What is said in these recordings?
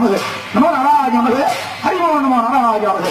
நமது நம நாராஜ நமது ஹரிமோ நம நாராஜ நமது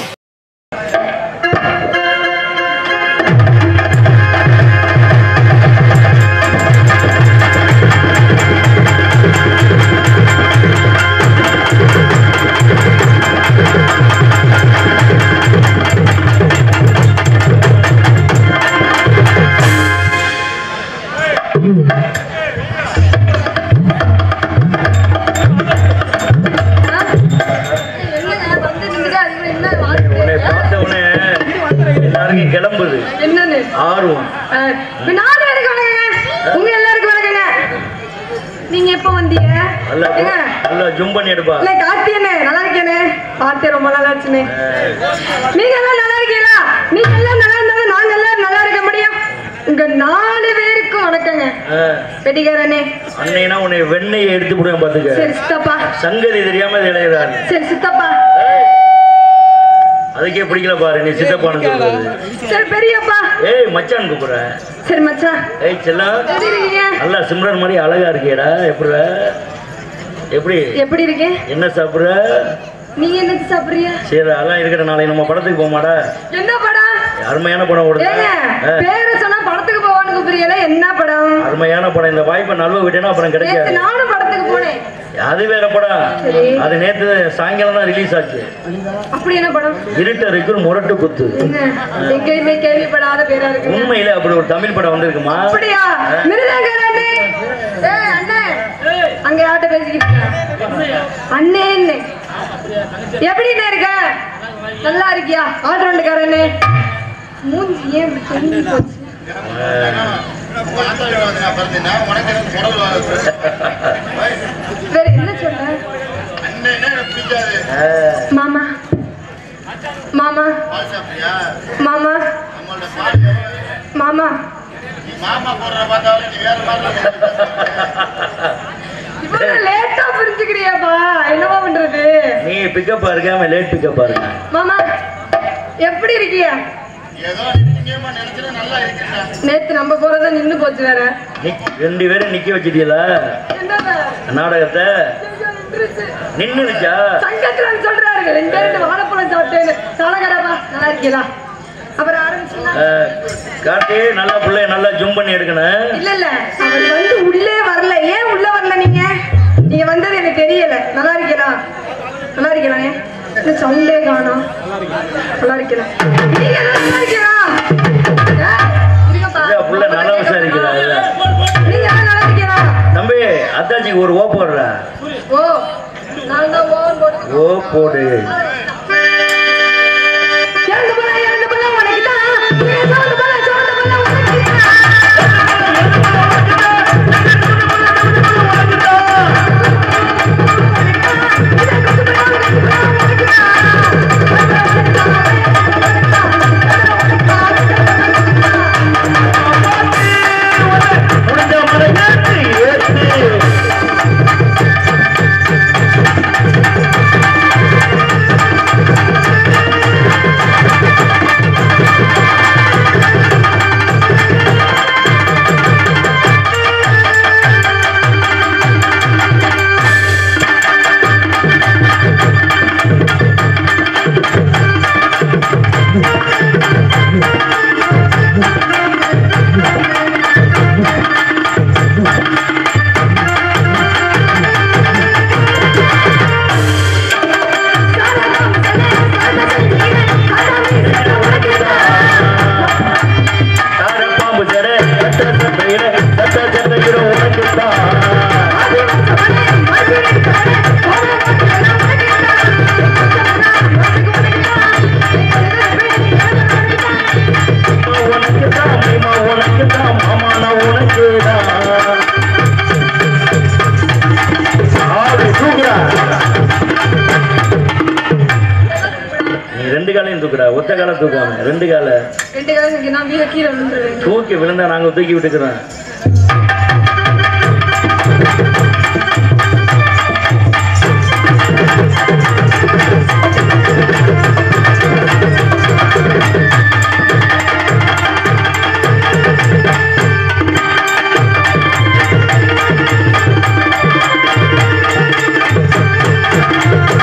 என்னங்க வந்து நின்னுட்டு அதுக்குள்ள என்ன உன்னை வாங்குறீங்க? பார்த்த உடனே எல்லாருக்கும் கிளம்புது என்னன்னு ஆர்வம் அஹ், இப்ப நானும் எனக்கு வணக்கங்க உங்க எல்லாருக்கும் வணக்கங்க நீங்க எப்ப வந்தீங்க நல்லா ஏங்க, நல்லா ஜும் பண்ணி எடுப்பா இல்ல கார்த்தியனே நல்லா இருக்கேனே பார்த்தே ரொம்ப நல்லா ஆச்சுனே நீங்க எல்லாம் நல்லா இருக்கீங்களா நீங்க எல்லாம் நல்லா இருந்தாலும் நாங்க எல்லாரும் நல்லா இருக்க முடியும் உங்க நாலு பேருக்கும் வணக்கங்க வெடிகாரனே அன்னைனா உன்னை வெண்ணெயை எடுத்து போடுவேன் பாத்துக்க சரி சித்தப்பா சங்கதி தெரியாம இது இளையறாரு சரி சித்தப்பா அதுக்கே பிடிக்கல பாரு நீ சித்தப்பான்னு சொல்றது சரி பெரியப்பா ஏய் மச்சான் கூப்பிடுற சரி மச்சான் ஏய் செல்லம் எப்படி இருக்கீங்க நல்லா சிம்ரன் மாதிரி அழகா இருக்கியடா எப்படி எப்படி எப்படி இருக்கேன் என்ன சாப்பிடுற நீங்க என்ன சாப்பிடுறீங்க சரி அதெல்லாம் இருக்கட்டும் நாளைக்கு நம்ம படத்துக்கு போமாடா என்ன படம் அருமையான படம் ஓடுது ஏங்க ஆ, பேரை சொன்னா படத்துக்கு போவான்னு கூப்பிடுறீங்களா என்ன படம் அருமையான படம் இந்த வாய்ப்பை நழுவ விட்டேன்னா அப்புறம் நேத்து கிடைக்காது நானும் படத்துக்கு போனேன் அது வேற படம் சரி. அது நேத்து சாயங்காலம் தான் ரிலீஸ் ஆச்சு அப்படி என்ன படம் இருட்டறைக்கு முரட்டு குத்து என்ன எங்கேயுமே கேள்விப்படாத பேரா இருக்கு உண்மையில அப்படி ஒரு தமிழ் படம் வந்திருக்குமா அப்படியா மிருதங்கரண்ணே ஏய் அண்ணே அங்க யார்கிட்ட பேசிக்கிட்டு இருக்க? அண்ணே அண்ணே எப்படிண்ணே இருக்க நல்லா இருக்கியா ஆட்டோண்டுக்காரண்ணே மூஞ்சி ஏன் இப்படி தெரிஞ்சு போச்சு வேற என்ன சொல்ற ஆ, மாமா மாமா மாமா மாமா இவ்வளவு லேட்டா புரிஞ்சுக்கிறியாப்பா என்னவா பண்றது நீ பிக்கப் இருக்காம லேட் பிக்கப் இருக்க மாமா எப்படி இருக்கியா நேத்து நம்ம போறத நின்னு போச்சு வேற நிக்- ரெண்டு பேரும் நிக்க வச்சிட்டீங்களா என்னது? நாடகத்தை ஐயோ, நின்றுச்சு. நின்னுச்சா சங்கத்துல வந்து சொல்றாரு ரெண்டு ரெண்டு வாழைப்பழம் சாப்பிட்டேன்னு தலகடப்பா நல்லா இருக்கீங்களா அப்புறம் ஆரம்பிச்சுங்களா காட்டி நல்லா பிள்ளைய நல்லா ஜூம் பண்ணி எடுக்கணும் இல்ல இல்ல அவர் வந்து உள்ளே வரல ஏன் உள்ள வரல நீங்க நீங்க வந்தது எனக்கு தெரியல நல்லா இருக்கீங்களா நல்லா இருக்கீங்களா இந்த சவுண்டே காணோம் நல்லா இருக்கீங்களா நீங்க நல்லா இருக்கீங்களா ஏய், இருங்கப்பா. இல்ல, புள்ள நல்லா விசாரிக்கிறா இல்ல. நீங்க எல்லாம் நல்லா இருக்கீங்களா தம்பி அத்தாச்சிக்கு ஒரு ஓ போடுற ஓ நான் தான் ஓன் போட்டு ஓ போடு இறந்து போல இறந்து போல உனக்கு தான் சோண்டு போல சோண்டு போல உனக்கு முடிஞ்ச மலை ஏத்து ஏத்து தார பாம்பு ஜட கட்ட சட்டையில கட்ட சட்டையில உனக்கு உனக்கு தான் மீமா உனக்கு தான் மாமா நான் உனக்கு தான் ஆடு தூக்குறா நீ ரெண்டு காலையும் தூக்குறா ஒத்த காலை தூக்காம ரெண்டு காலை ரெண்டு காலம் நான் வீர கீழே விழுந்துருவேன் தூக்கி விழுந்தா நாங்க தூக்கி விட்டுக்கிறோம் ஆ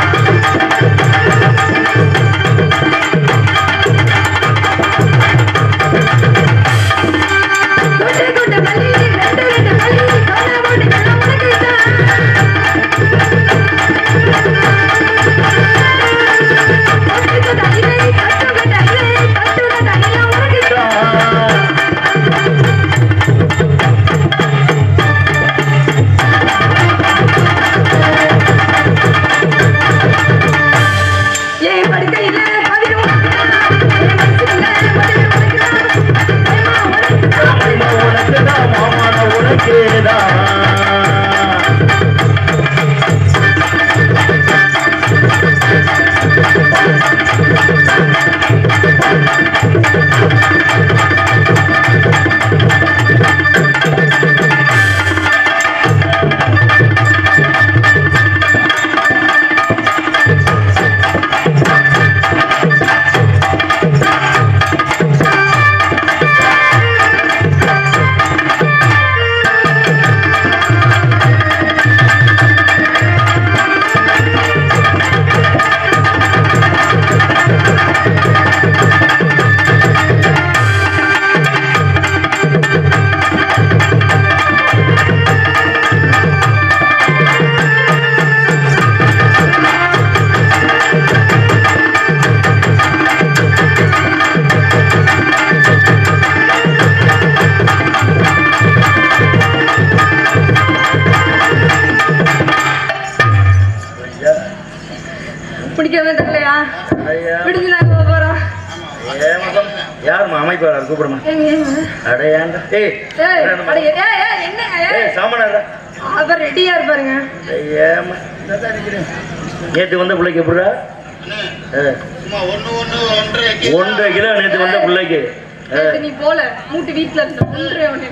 சீக்கிரமே தரலையா ஐயா விடுஞ்சு நாங்க போறோம் ஏமாதம் யாரும்மா அமைப்பாளர் கூப்பிடுமா ஏங்க ஏங்க அடையாங்க ஏய் ஏய் அட, ஏய், ஏய், என்னங்க ஏய் ஏய் சாமானாரா அவர் ரெடியா இருப்பாருங்க ஏமா நேத்து வந்த பிள்ளைக்கு எப்படிடா ஆ. ஒன்றரை கிலோ நேத்து வந்த பிள்ளைக்கு ஆ. நேத்து நீ போல மூட்டு வீட்டுல இருந்த ஒன்றே ஒண்ணு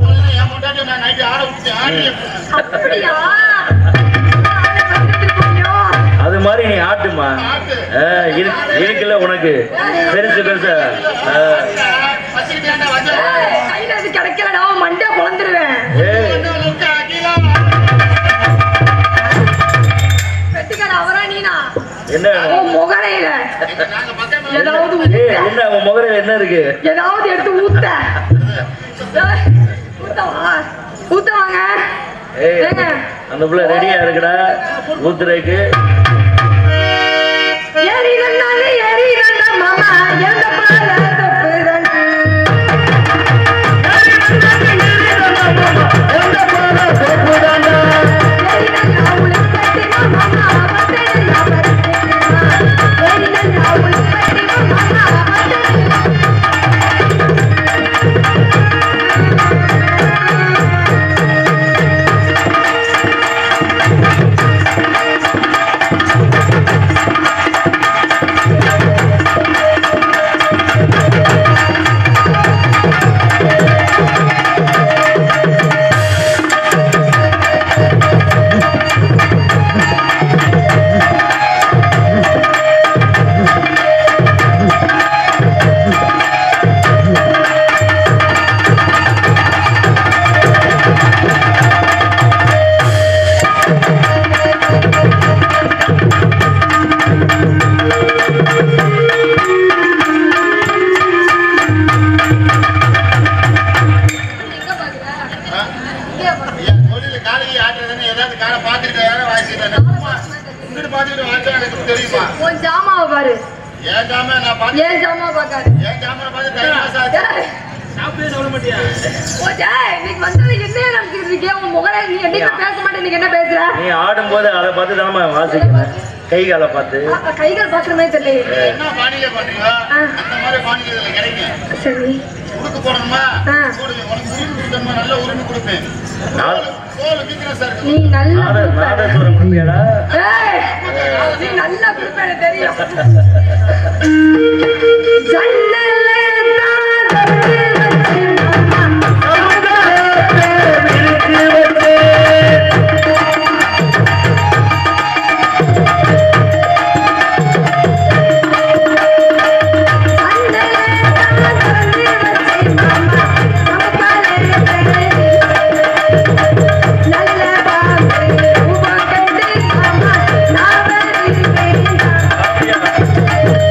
அப்படியா ஆளை பார்த்துட்டு போனியோ? அது மாதிரி நீ ஆட்டுமா ஆ, இரு- இருக்குல்ல உனக்கு பெருசு பெருசா ஆ. ஏய், கையில அது கிடைக்கலடா மண்டே பொழந்துருவேன் ஏய் வெட்டிக்கார அவரா நீனா என்ன உன் முகரையில ஏதாவது ஏய் ஊத்த என்ன உன் முகரையில் என்ன இருக்கு ஏதாவது எடுத்து ஊத்த ஏய், ஊத்தவா ஊத்தவாங்க ஏய் ஏங்க அந்த புள்ள ரெடியா இருக்குடா ஊத்துறதுக்கு ஏறி நன்னாலே ஏறி நன்னா மாமா எந்த பால தொப்பு தண்ணி ஏறி நன்னா உளுப்பட்டி மாமா பத்தடி யாபரத்தினா ஏறி நன்னா உளுப்பட்டி மாமா பத்தடி உன் ஜாமாவை பாரு ஏன் ஜாமாவை பார்க்காது ஏய். ஓ, ஏய், இன்னைக்கு வந்தது என்ன நினைச்சிட்டு இருக்கியா? உன் முகரை நீ என்னைக்கு பேச மாட்டே, இன்னைக்கு என்ன பேசுற? நீ ஆடும்போது அதை பார்த்து தானே வாசிக்கணும் கை காலை பார்த்து அ, அ, கைகள் பாக்குற மாதிரி தெரியலையே. என்ன பாணியில பண்றீங்களோ அந்த மாதிரி பாணியில இதுல கிடைக்கும் சரி உடுக்கு போடணுமா ஆ. போடுங்க உனக்கு உருவி கொடுக்கணுமா நல்ல உருவி கொடுப்பேன் நாலு தோல் வீக்னஸா இருக்கு நீ நல்லா நாத கொடுப்ப. நாதஸ்வரம் கொடுப்பியாடா ஏய், நீ நல்லா கொடுப்ப, எனக்கு தெரியும். ஜன்னலே தாதத்து வச்சு மாமா. ஜன்னலே தாதத்து வச்சு மாமா. சமக்காலே தேடி. நல்ல பாம்பு உபகண்டு மாமா. நாவரி வேண்டாம்.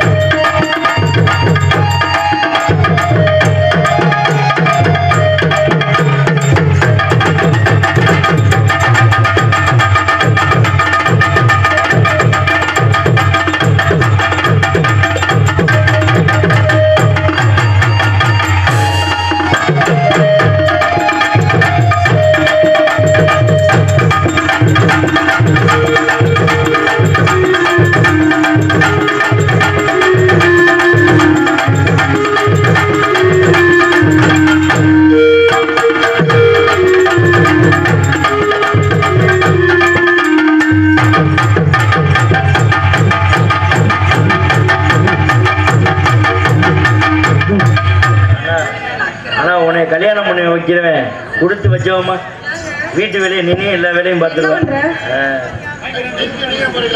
ஆனா ஆனா உன்னை கல்யாணம் பண்ணி வைக்கிறவன் கொடுத்து வச்சவமா வீட்டு வேலையை நின்று எல்லா வேலையும் பார்த்துருவான் என்ன பண்ற? நீங்க போறீங்க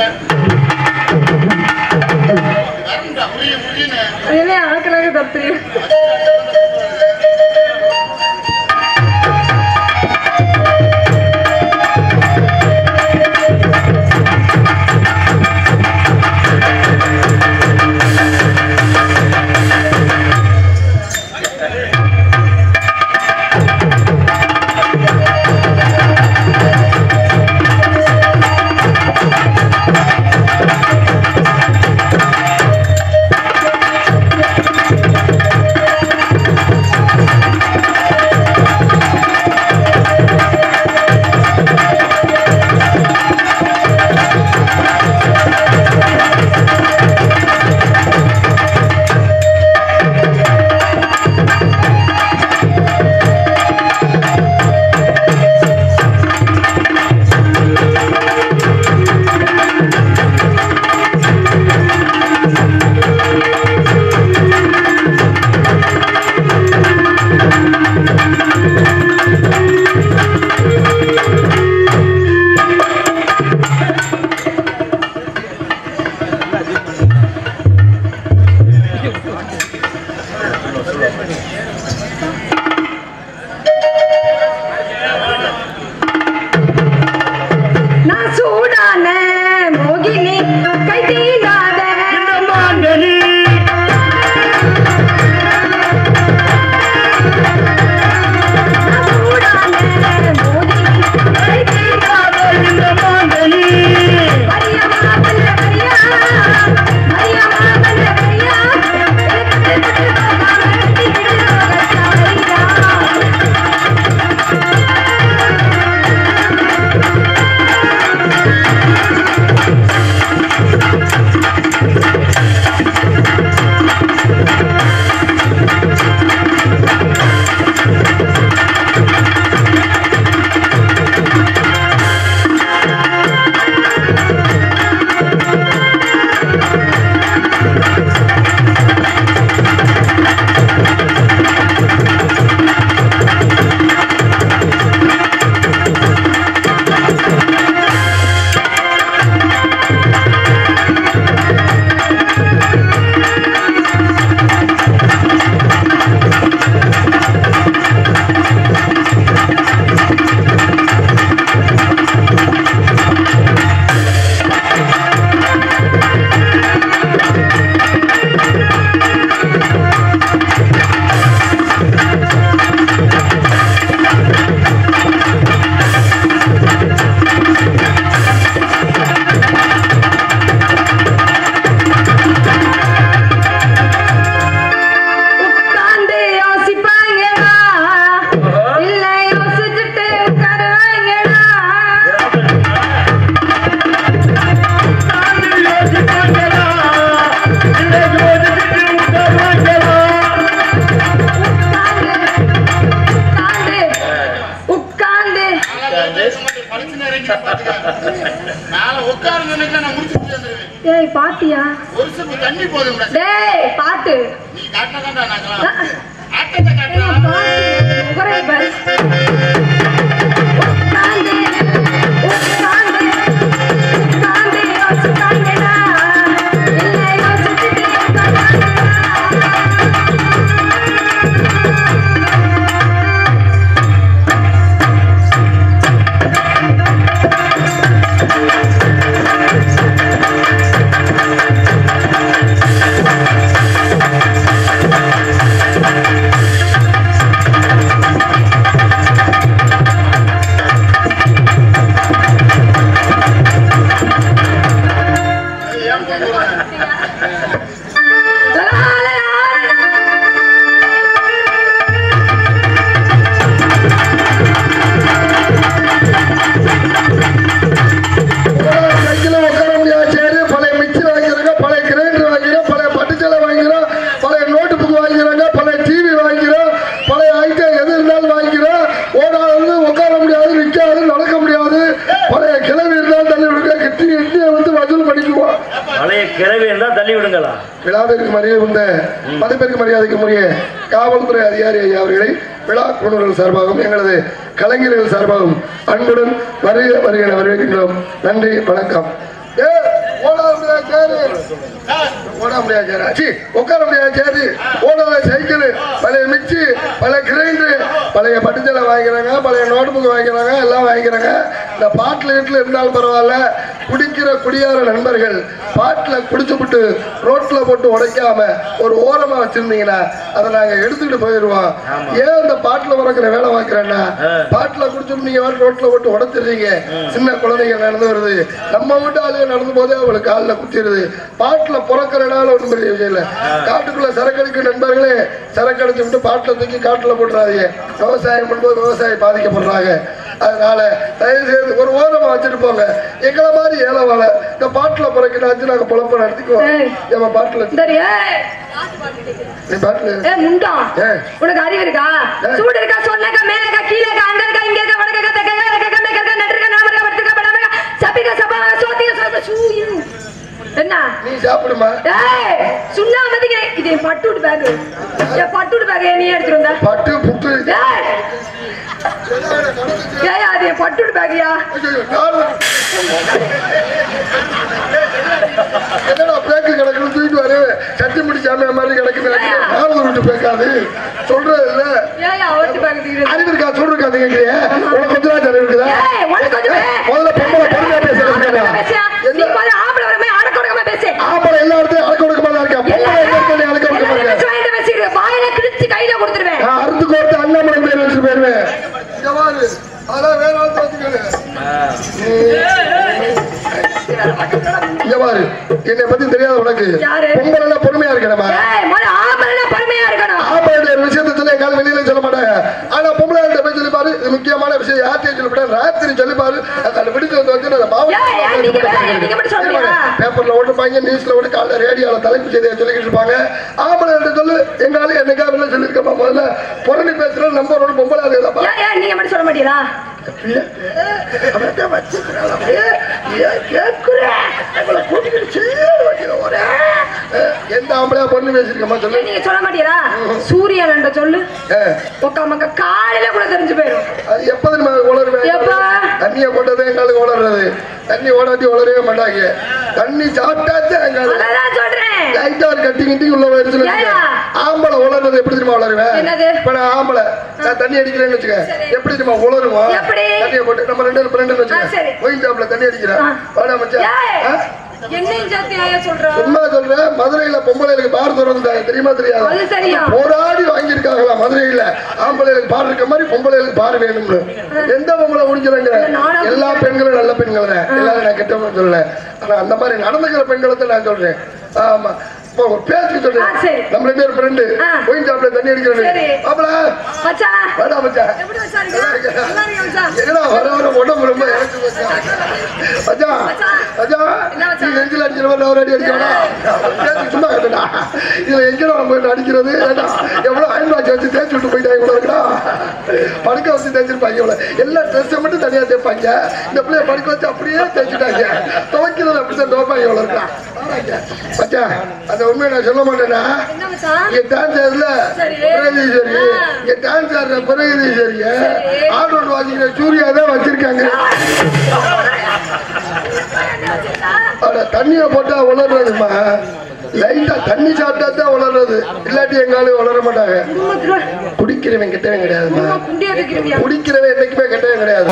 வரண்டா புரிய புரியுன்னு அதே ஆக்கலாக தப்பு ஆ நாளை உட்காருங்க நினைச்சா நான் முடிச்சு வந்துருவேன் ஏய் பாட்டியா ஒரு சிப்பு தண்ணி போதும்டா டேய் பாட்டு நீ காட்டினா தான்டா நாங்களாம் அஹ், ஆட்டத்தை ஏய், காட்டுறா பாட்டு முகரை பாரு உட்கார்ந்து, உட்கார்ந்து, உட்கார்ந்து யோசிக்காதேடா. இல்லை யோசிச்சுட்டே உட்காராதேடா. ஏன் போகிறேன் சைக்கிள் உட்கார முடியாத சேரு பழைய மிக்சி வாங்கிறாங்க பழைய கிரைண்டர் வாங்கிறோம் பழைய பட்டுச்சலை வாங்கிறோம் பழைய நோட்டு புக் வாங்கிறாங்க பழைய டிவி வாங்கிறோம் பழைய ஐட்டம் எது இருந்தாலும் வாங்கிறோம் ஓடாது உட்கார முடியாது நிற்காது நடக்க முடியாது பழைய கிளவி இருந்தாலும் தள்ளி விடுங்க கிட்டி இட்லியை வந்து வசூல் பண்ணிக்குவோம் பழைய கிழவி இருந்தா தள்ளி விடுங்களா விழாவிற்கு மரியாதை உண்ட மதிப்பிற்கு மரியாதைக்கு உரிய காவல்துறை அதிகாரி ஐயா அவர்களை விழா குழுவினர் சார்பாகவும் எங்களது கலைஞர்கள் சார்பாகவும் அன்புடன் வருக வருகிற வரவேற்கின்றோம் நன்றி வணக்கம் ஏ, ஓடாத முடியாத சேரு. ஓட முடியாது சேரு சி, உட்கார முடியாது சேரு ஓடாத சைக்கிள் பழைய மிக்சி பழைய கிரைண்டர் பழைய பட்டுச்சலை வாங்கிக்கிறாங்க பழைய நோட் புக் வாங்கிக்கிறாங்க எல்லாம் வாங்கிக்கிறாங்க இந்த பாட்டில் வீட்டில் இருந்தாலும் பரவாயில்ல குடிக்கிற குடியார நண்பர்கள் பாட்டில் குடிச்சுப்புட்டு ரோட்ல போட்டு உடைக்காம ஒரு ஓரமா வச்சிருந்தீங்கன்னா அதை நாங்க எடுத்துக்கிட்டு போயிடுவோம் ஏன் இந்த பாட்டில் உறக்கிற வேலை பார்க்கிறேன்னா பாட்டில் குடிச்சுட்டு நீங்க வேற ரோட்ல போட்டு உடைச்சிடுறீங்க சின்ன குழந்தைங்க நடந்து வருது நம்ம வீட்டு ஆளுங்க நடந்து போதே அவங்களுக்கு காலில் குத்திடுது பாட்டில் புறக்கிறனால ஒன்றும் பெரிய விஷயம் இல்லை காட்டுக்குள்ள சரக்கடிக்கும் நண்பர்களே சரக்கு அடிச்சு விட்டு பாட்டில் தூக்கி காட்டுல போட்டுறாதீங்க விவசாயம் பண்ணும்போது விவசாயி பாதிக்கப்படுறாங்க அதனால தயவு செய்து ஒரு ஓரமா வச்சுட்டு போங்க எங்களை மாதிரி ஏழை வாழை இந்த பாட்டுல பிறக்கினாச்சு நாங்க பொழப்ப நடத்திக்குவோம் ஏய். நம்ம பாட்டுல சரி, ஏய். நீ பாட்டுல ஏய், முண்டா. ஏய். உனக்கு அறிவு இருக்கா ஏய். சூடு இருக்கா சொன்னக்கா மேலக்கா கீழக்கா அங்க இருக்கா இங்க இருக்கா வடக்க இருக்கா தெக்க இருக்கா கிழக்க மேற்க இருக்கா நட்டு இருக்கா நாம இருக்கா படுத்து இருக்கா படாம இருக்கா சப்பிக்கா சப்பா சோத்தியா சோத்த சூ இரு. என்ன நீ சாப்பிடுமா ஏய் சுண்ணாமதிக்கு இது என் பட்டுடு பேக் என் பட்டுடு பேக் நீ எடுத்துட்டு வந்த பட்டு புட்டு ஏய் ஏய் அது என் பட்டுடு பேக்யா ஐயோ, நாலு. என்னடா பேக்கு கிடக்குன்னு தூக்கிட்டு வரு சட்டி முடி சாமியா மாதிரி கிடக்குது நாலு விட்டு பேக்காது சொல்றது இல்ல ஏய் அவட்டு பேக் தீரு அறிவு இருக்கா சொல்றா அது கேக்குறியா உனக்கு கொஞ்ச நாள் அறிவு இருக்குதா ஏய் உனக்கு கொஞ்சம் வே- முதல்ல பொம்பளை பொறுமையா பேசுறா பேசியா? நீ என்ன முதல்ல ஆம்பளை வரமே அடக்க ஒடுக்கமா பேசு ஆம்பளை எல்லா இடத்தையும் அடக்க ஒடுக்கமா தான் இருக்கா பொம்பளை எங்க இடத்துல அடக்க ஒடுக்கமா எல்லாரும் இருக்கா பேசுவாங்க, பேசிடு. வாயில கிழிச்சு கையில கொடுத்துருவேன் நான் அறுத்து கோர்த்து அண்ணாமலை பேர் வச்சு போயிருவேன் இங்க பாரு அதெல்லாம் வேற ஆள் பார்த்துக்கணும் இங்க பாரு என்னை பத்தி தெரியாத உனக்கு யாரு? பொம்பளை பொறுமையா இருக்கணுமா ஏய், முதல்ல ஆம்பளைன்னா பொறுமையா இருக்கணும் ஆம்பளை ஒரு விஷயத்தை சொல்லி எங்கால வெளியில சொல்ல மாட்டாங்க ஆனா பொம்பளை போய் சொல்லி பாரு இது முக்கியமான விஷயம் யார்ட்டையும் சொல்லி ராத்திரி சொல்லி பாரு அந்த விடுத்து வந்து வந்து அந்த ஏய், ஏய், நீங்க மட்டும் நீங்க மட்டும் சொல்றியா? பேப்பர்ல ஓட்டுப்பாங்க நியூஸ்ல ஓட்டு காலைல ரேடியோல தலைப்பு செய்தியை சொல்லிக்கிட்டு இருப்பாங்க ஆம்பளை சொல்லு எங்கால என்னைக்கா வெளில சொல்லியிருக்கமா முதல்ல புறணி பேசுற நம்ம ஒரு பொம்பளை ஆளு இல்லப்பா ஏன், ஏன் நீங்க மட்டும் சொல்ல மாட்டீங்களா அவன்கிட்ட வச்சுக்கிறான் அப்படியே. ஏன் கேட்கிற? அவளை கூட்டிக்கிட்டு சீடு வைக்கிற ஒரே. அஹ், எந்த ஆம்பளையா பொண்ணு பேசிருக்கமா சொல்லு ஏன் நீங்க சொல்ல மாட்டீங்களா சூரியன் என்ற சொல்லு அஹ், உக்கா மக்கா காலையில கூட தெரிஞ்சு போயிடும் அது எப்ப தெரியுமா உளருவேன் எப்ப? தண்ணியை போட்டதே எங்களுக்கு உளர்றது தண்ணி ஓடாட்டி உளரவே மாட்டாங்க தண்ணி சாப்பிட்டாச்சு எங்களுக்கு அதான் சொல்றேன் லைட்டா ஒரு கட்டி கிட்டி உள்ள போயிடுச்சுன்னு வச்சுக்க. ஏயா? ஆம்பளை உளறது எப்படி தெரியுமா உளருவேன் என்னது? இப்ப நான் ஆம்பளை நான் தண்ணி அடிக்கிறேன்னு வச்சுக்க எப்படி தெரியுமா உளருவோம் எப்படி? தண்ணியை போட்டு நம்ம ரெண்டு பேரும் ஃப்ரெண்டு ஆ, சரி. வச்சுக்க ஒயின் ஷாப்ல தண்ணி அடிக்கிறேன் ஆ. வாடா மச்சான் ஏய், ஆ? என்னையும் சேர்த்து ஏன் சொல்ற சும்மா சொல்றேன் மதுரையில பொம்பளைகளுக்கு பார் திறந்துட்டாங்க தெரியுமா தெரியாது அது தெரியும். போராடி வாங்கியிருக்காங்களா மதுரையில ஆம்பளைகளுக்கு பார் இருக்க மாதிரி பொம்பளைகளுக்கு பார் வேணும்னு எந்த பொம்பளை முடிக்கிறாங்க நானும் எல்லா பெண்களும் நல்ல பெண்கள் தான் எல்லாரும் நான் கெட்டவங்க சொல்லல ஆனா அந்த மாதிரி நடந்துக்கிற பெண்களை தான் நான் சொல்றேன் ஆமா இப்போ ஒரு பேச்சு ஆ, சொல்றேன் சரி. நம்ம ரெண்டு பேரும் ஃப்ரெண்டு ஆ. ஒயின் ஷாப்ல தண்ணி சரி. அடிக்கிறேன் மாப்பிள மச்சான் வேடா மச்சான் எப்படி மச்சான் இருக்கீங்க? நல்லா இருக்கீங்க மச்சான். எங்கடா வர வர உடம்பு ரொம்ப இறச்சு போச்சா? மச்சான், மச்சான். மச்சான், என்ன மச்சான்? நீ நெஞ்சில அடிக்கிற மாதிரி நான் ஒரு அடி அடிக்க வேணாம். பேசி சும்மா கேட்டடா. இதுல எங்கடா நம்ம போயிட்டு அடிக்கிறது? ஏண்டா, எவ்வளவு அயன் பாக்ஸ் வச்சு வச்சு தேய்ச்சி விட்டு போயிட்டாங்க இவ்வளோ இருக்கா படுக்க வச்சு தேய்ச்சிருப்பாங்க இவ்வளோ எல்லா ட்ரெஸ்ஸை மட்டும் தனியாக தேய்ப்பாங்க இந்த பிள்ளைய படுக்க வச்சு அப்படியே தேய்ச்சிட்டாங்க துவைக்கிறது அப்படிதான் துவைப்பாங்க இவ்வளோ இருக்கா மச்சான் அந்த உண்மையை நான் சொல்ல மாட்டேன்னா என்ன மச்சான் இங்க டான்ஸ் ஆடுல சரி. பிரகதீஸ்வரி இங்க டான்ஸ் ஆடுற பிரகதீஸ்வரிய ஆடோட் வாசிக்கிற சூர்யா தான் வச்சிருக்காங்க அட தண்ணிய போட்டா உளர்றதுமா லைட்டா தண்ணி சாப்பிட்டா தான் உளர்றது இல்லாட்டி எங்காலும் உளர மாட்டாங்க குடும்பத்துல குடிக்கிறவன் கெட்டவன் கிடையாதுமா குடும்பம் குண்டியா இருக்கிறியா குடிக்கிறவன் என்னைக்குமே கெட்டவன் கிடையாது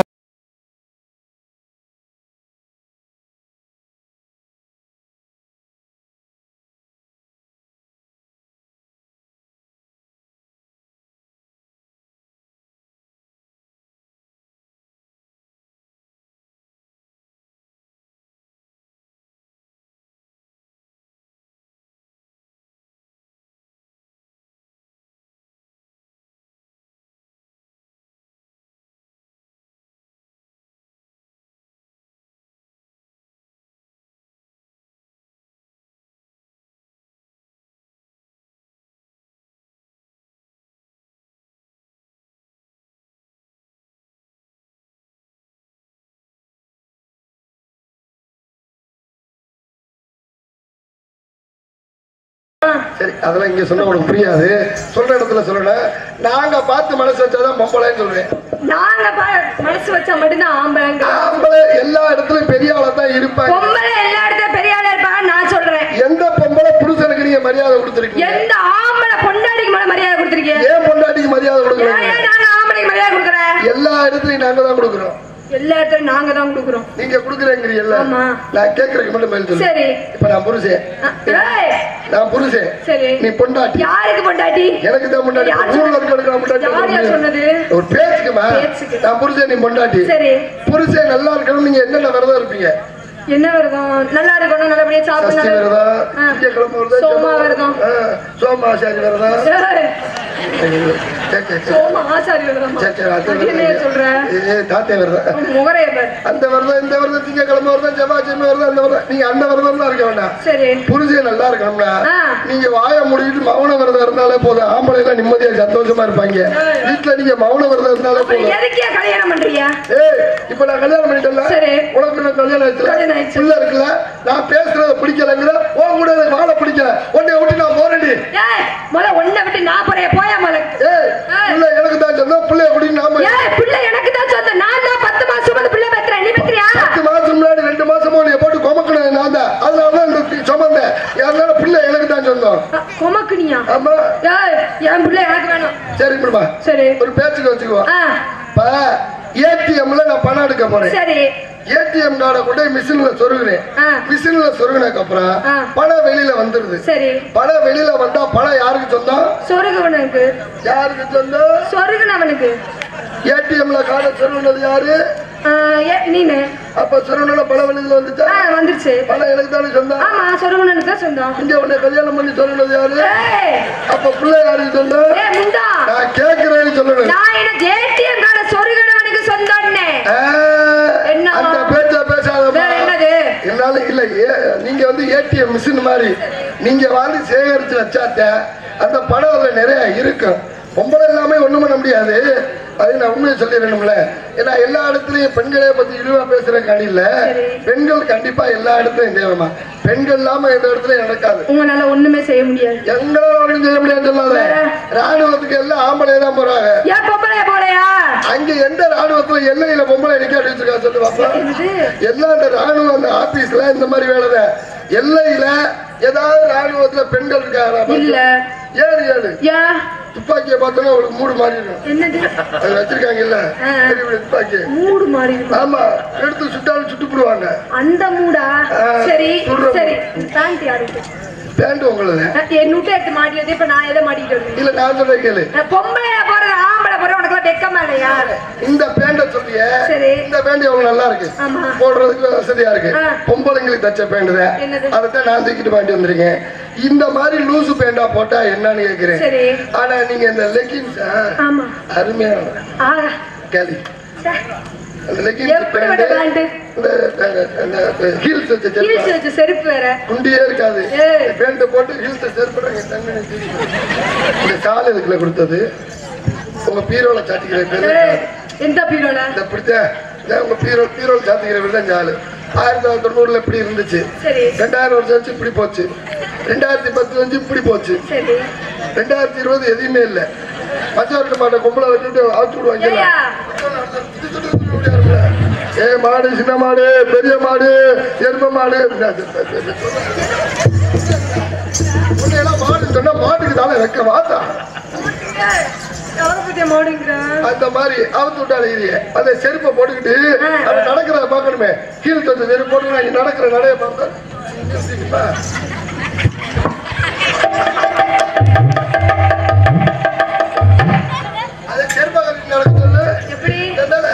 சரி அதெல்லாம் இங்க சொன்ன உனக்கு புரியாது சொல்ற இடத்துல சொல்லணும் நாங்க பார்த்து மனசு வச்சாதான் பொம்பளைன்னு சொல்றேன் நாங்க பா- மனசு வச்சா மட்டும்தான் ஆம்பளைங்க ஆம்பளை எல்லா இடத்துலயும் பெரிய ஆளா தான் இருப்பாங்க பொம்பளை எல்லா இடத்துல பெரிய ஆளா இருப்பாங்க நான் சொல்றேன் எந்த பொம்பளை புருஷனுக்கு நீங்க மரியாதை கொடுத்துருக்கீங்க எந்த ஆம்பளை பொண்டாடிக்கு மேல மரியாதை கொடுத்துருக்கீங்க ஏன் பொண்டாட்டிக்கு மரியாதை ஏன் கொடுக்குறீங்க ஏன் நாங்க ஆம்பளைக்கு மரியாதை கொடுக்குறேன் எல்லா இடத்துலயும் நாங்க தான் கொடுக்குறோம் எல்லா இடத்துலயும் நாங்க தான் கொடுக்குறோம் நீங்க கொடுக்குறேங்கிறீல்ல ஆமா. நான் கேட்கறதுக்கு மட்டும் பதில் சொல்லு சரி இப்ப நான் புருஷன் அஹ், ஏய், நான் புருஷன் சரி நீ பொண்டாட்டி யாருக்கு பொண்டாட்டி எனக்கு தான் பொண்டாட்டி யார் ஊர்ல இருக்கிறவனுக்கு நான் பொண்டாட்டி யார் யார் சொன்னது ஒரு பேச்சுக்குமா பேச்சுக்கு. நான் புருஷன் நீ பொண்டாட்டி சரி புருஷன் நல்லா இருக்கணும் நீங்க என்னென்ன விரதம் இருப்பீங்க என்ன விரதம் நல்லா இருக்கணும் நல்லபடியா சஷ்டி சாப்பிடணும் விரதம் ஆ. திங்கட்கிழமை விரதம் சோமா செவ்வாய் விரதம். ஆ, சோமாசாரி விரதம் ஏய், சரி, சரி, சரி. சோம ஆச்சாரி விரதமா சரி, சரி, அது அது என்னைய சொல்ற ஏ, தாத்தே விரதம் உன் முகரைய பாரு அந்த விரதம் இந்த விரதம் திங்கக்கிழமை விரதம் செவ்வாய் செம்ம விரதம் அந்த விரதம் நீங்க அந்த விரதம் தான் இருக்க வேண்டாம் சரி புருஷன் நல்லா இருக்கணும்னா ஆ. நீங்க வாய மூடிட்டு மௌன விரதம் இருந்தாலே போதும் ஆம்பளை எல்லாம் நிம்மதியா சந்தோஷமா இருப்பாங்க வீட்டுல நீங்க மௌன விரதம் இருந்தாலே அப்புறம் போதும் எதுக்கே கல்யாணம் பண்றியா ஏய் இப்ப நான் கல்யாணம் பண்ணிட்டேன்ல சரி. உனக்கு நான் கல்யாணம் ஆயிடுச்சுல கல்யாணம் ஆயிடுச்சு. பிள்ளை இருக்குல்ல நான் பேசுறத பிடிக்கலங்கிற உன் கூட எனக்கு வாழ பிடிக்கல உன்னை விட்டு நான் போறேன்டி ஏய் முத உன்னை விட்டு நான் போறேன் போயா மலை ஏய் ஏய். பிள்ளை எனக்கு தான் சொந்தம் பிள்ளைய குடி நாம ஏய் பிள்ளை எனக்கு தான் சொந்தம் நான் தான் பத்து மாசம் சுமந்து பிள்ளை பெற்றேன் நீ பெற்றியா பத்து மாசம் முன்னாடி ரெண்டு மாசமா உன்னை போட்டு கொமக்கணும் நான் தான் அதனாலதான் இந்த சுமந்தேன் அதனால பிள்ளை எனக்கு தான் சொந்தம் கொமக்குனியா ஆமா ஏய் என் பிள்ளை எனக்கு வேணும் சரி விடுமா சரி ஒரு பேச்சுக்கு வச்சுக்குவோம் ஆ இப்ப ஏடிஎம்ல நான் பணம் எடுக்க போறேன் சரி ஏடிஎம் கார்டை கொண்டு மிஷின்ல சொருகுறேன் ஆ. மிஷின்ல சொருகினதுக்கு அப்புறம் ஆ. பணம் வெளியில வந்துருது சரி பணம் வெளியில வந்தா பணம் யாருக்கு சொந்தம் சொருகுவனுக்கு யாருக்கு சொந்தம் சொருகுனவனுக்கு ஏடிஎம்ல கார்டை சொருகினது யாரு ஆ, ஏ, நீனு அப்ப சொருகின பணம் வெளியில வந்துச்சா ஆ வந்துருச்சு பணம் எனக்கு தானே சொந்தம் ஆமா சொருகுனனுக்கு தான் சொந்தம் இங்க உன்னை கல்யாணம் பண்ணி சொருகினது யாரு ஏய் அப்ப பிள்ளை யாருக்கு சொந்தம் ஏய் முண்டா நான் கேட்கிறேன்னு சொல்லணும் நான் என்ன ஜேடிஎம் கார்ட சொருகுனவனுக்கு சொந்தம்னே ஆ, என்ன? அந்த பேச்ச பேசாதம்மா வேற என்னது? என்னால இல்ல ஏ- நீங்க வந்து ஏடிஎம் மிஷின் மாதிரி நீங்க வந்து சேகரிச்சு வச்சாத்த அந்த பணம் அதுல நிறைய இருக்கும் பொம்பளை எல்லாமே ஒண்ணும் பண்ண முடியாது அது நான் உண்மையை சொல்லிடணும்ல ஏன்னா எல்லா இடத்துலயும் பெண்களே பத்தி இழிவா பேசுற காணியில சரி. பெண்கள் கண்டிப்பா எல்லா இடத்துலயும் தேவைமா பெண்கள் இல்லாம எந்த இடத்துலயும் நடக்காது உங்களால ஒண்ணுமே செய்ய முடியாது எங்களால ஒண்ணும் செய்ய முடியாது சொல்லாத வேற? ராணுவத்துக்கு எல்லாம் ஆம்பளை தான் போறாங்க ஏன் பொம்பளைய போலையா அங்க எந்த ராணுவத்துல எல்லையில பொம்பளை நிக்காட்டி வச்சிருக்கா சொல்லு பாப்பா என்னது எல்லாம் அந்த ராணுவ அந்த ஆபீஸ்ல இந்த மாதிரி வேலை தான் எல்லையில ஏதாவது ராணுவத்துல பெண்கள் இருக்காங்களா இல்ல ஏழு ஏழு ஏன் துப்பாக்கியை பார்த்தோன்னா அவளுக்கு மூடு மாறிடும் என்னது அது வச்சிருக்காங்கல்ல ஆ. பெரிய பெரிய துப்பாக்கி மூடு மாறி இருக்கு. ஆமா எடுத்து சுட்டாலும் சுட்டு போடுவாங்க அந்த மூடா ஆ, சரி சொல்ற சரி பேண்ட் யாருக்கு பேண்ட் உங்களது என் நூட்டை எடுத்து மாட்டியது இப்ப நான் எதை மாட்டிட்டு வருவேன் இல்ல நான் சொல்ற கேளு பொம்பளைய போறது ஆம்பளை போறது உனக்கு வெக்கமா இல்லையா இந்த பேண்ட சொல்லிய சரி. இந்த பேண்ட் எவ்வளவு நல்லா இருக்கு ஆமா. போடுறதுக்கு வசதியா இருக்கு ஆ. பொம்பளைங்களுக்கு தச்ச பேண்ட் தான் என்னது? அதைத்தான் நான் தூக்கிட்டு வாங்கிட்டு வந்திருக்கேன் இந்த மாதிரி லூசு பேண்டா போட்டா என்னன்னு கேக்குறேன் சரி ஆனா நீங்க இந்த லெகின்ஸ் ஆமா அருமையான ஆகா கேள்வி சே. அந்த leggings எப்படிப்பட்ட pant, pant? இந்த அந்த- அந்த heels வச்ச ஹீல்ஸ் செருப்பு. வச்ச செருப்பு வேற குண்டியே இருக்காது ஏய். பேண்ட போட்டு ஹீல்ஸ் செருப்புறாங்க தங்கனி இந்த சால் இதுக்குள்ள கொடுத்தது உங்க பீரோல சாட்டிக்கிற பேர் தான் ஏய், சாலு. எந்த பீரோல இந்த பிடிச்ச இதான் உங்க பீரோ பீரோல சாத்திக்கிற பேர் தான் சாலு ஆயிரத்தி தொள்ளாயிரத்தி தொண்ணூறுல இப்படி இருந்துச்சு சரி ரெண்டாயிரம் வருஷம் வச்சு இப்படி போச்சு ரெண்டாயிரத்தி பத்து வந்து இப்படி போச்சு சரி ரெண்டாயிரத்தி இருபது எதுவுமே இல்ல மச்சவர்கிட்ட மாட்ட கும்பல வச்சுட்டு அவுத்து விடுவாங்க ஏய்யா, ஏ மாடு சின்ன மாடு பெரிய மாடு எரும மாடு உன்னையெல்லாம் மாடு சொன்னா மாட்டுக்கு தானே வைக்க வாத்தா ஏய், எவரை பத்தியா மாடுங்கிற அந்த மாதிரி அவுத்து விட்டாலே அந்த செருப்பை போட்டுக்கிட்டு அது நடக்கிறத பார்க்கணுமே கீழ் தந்த செருப்பு போட்டு நான் நடக்கிற நடைய பார்த்தா நிறுத்திக்குமா? அதை செருப்பை கழட்டி நடக்க சொல்லு எப்படி என்னால